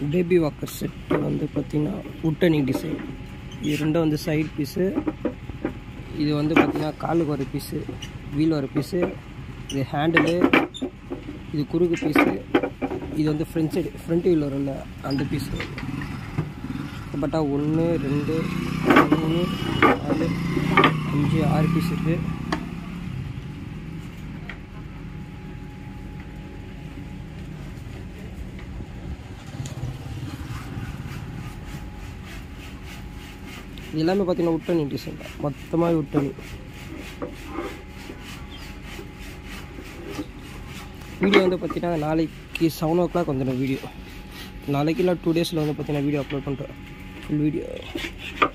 baby Walker set வந்து பார்த்திங்கன்னா உட்டனி design இது ரெண்டும் வந்து சைடு பீஸு இது வந்து பார்த்திங்கன்னா காலுக்கு ஒரு பீஸு வீல் ஒரு பீஸு இது ஹேண்டிலு இது குறுக்கு பீஸு இது வந்து ஃப்ரண்ட் சைடு ஃப்ரண்ட் வீல் வரும்ல அந்த பீஸு பட்டா ஒன்று ரெண்டு மூணு நாலு அஞ்சு ஆறு பீஸ் இருக்குது இது எல்லாமே பார்த்தீங்கன்னா உட்டனி டிசைன் தான் மொத்தமாக உட்டனி வீடியோ வந்து பார்த்தீங்கன்னா நாளைக்கு செவன் ஓ கிளாக் வந்துடும் வீடியோ நாளைக்கு இல்லை டூ டேஸில் வந்து பார்த்தீங்கன்னா வீடியோ அப்லோட் பண்ணுறேன் ஃபுல் வீடியோ